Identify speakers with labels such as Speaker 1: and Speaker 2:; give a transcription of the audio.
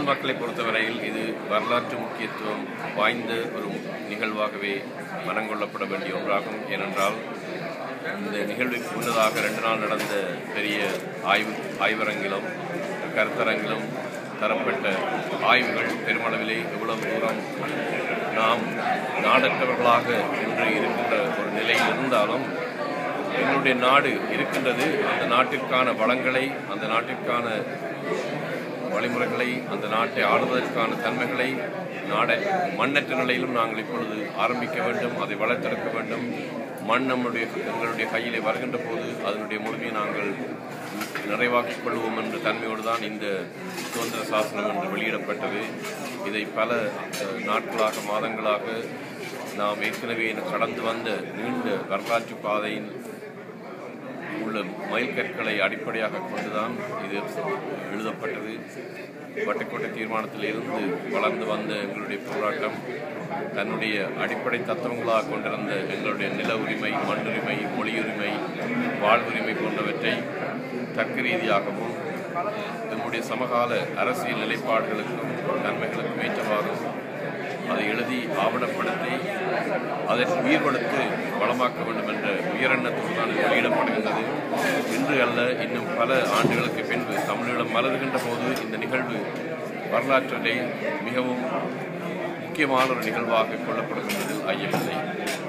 Speaker 1: தமிழ் மக்களை பொறுத்தவரையில் இது வரலாற்று முக்கியத்துவம் வாய்ந்த ஒரு நிகழ்வாகவே மனங்கொள்ளப்பட வேண்டிய ஒன்றாகும் ஏனென்றால் இந்த நிகழ்வுக்கு முன்னதாக ரெண்டு நாள் நடந்த பெரிய ஆய்வு ஆய்வரங்கிலும் கருத்தரங்கிலும் தரப்பட்ட ஆய்வுகள் பெருமளவிலே எவ்வளவு தூரம் நாம் நாடற்றவர்களாக இன்று இருக்கின்ற ஒரு நிலையில் இருந்தாலும் எங்களுடைய நாடு இருக்கின்றது அந்த நாட்டிற்கான வளங்களை அந்த நாட்டிற்கான வழிமுறைகளை அந்த நாட்டை ஆளுவதற்கான தன்மைகளை நாட மண்ணற்ற நிலையிலும் நாங்கள் இப்பொழுது ஆரம்பிக்க வேண்டும் அதை வளர்த்தெடுக்க வேண்டும் மண் நம்முடைய எங்களுடைய கையிலே வருகின்ற போது அதனுடைய முழுமையை நாங்கள் நிறைவாக்கிக் கொள்வோம் என்ற தன்மையோடு தான் இந்த சுதந்திர சாசனம் என்று வெளியிடப்பட்டது இதை பல அஹ், நாட்களாக மாதங்களாக நாம் ஏற்கனவே கடந்து வந்த நீண்ட வரலாற்று பாதையின் உள்ள மைல்கற்களை அடிப்படையாக கொண்டுதான் இது எழுதப்பட்டது வட்டுக்கோட்டை தீர்மானத்தில் இருந்து வளர்ந்து வந்த எங்களுடைய போராட்டம் தன்னுடைய அடிப்படை தத்துவங்களாக கொண்டிருந்த எங்களுடைய நில உரிமை மண்ணுரிமை மொழியுரிமை வாழ்வுரிமை போன்றவற்றை தர்க்க ரீதியாகவும் நம்முடைய சமகால அரசியல் நிலைப்பாடுகளுக்கும் நன்மைகளுக்கும் ஏற்றவாறும் அதை எழுதி ஆவணப்படுத்தி அதை உயிர் கொடுத்து வளமாக்க வேண்டும் என்ற உயரெண்ணத்தோடு தான் இது வெளியிடப்படுகின்றது இன்று அல்ல இன்னும் பல ஆண்டுகளுக்கு பின்பு தமிழீழம் மலர்கின்ற போது இந்த நிகழ்வு வரலாற்றிலே மிகவும் முக்கியமான ஒரு நிகழ்வாக கொள்ளப்படும் என்பதில் ஐயமில்லை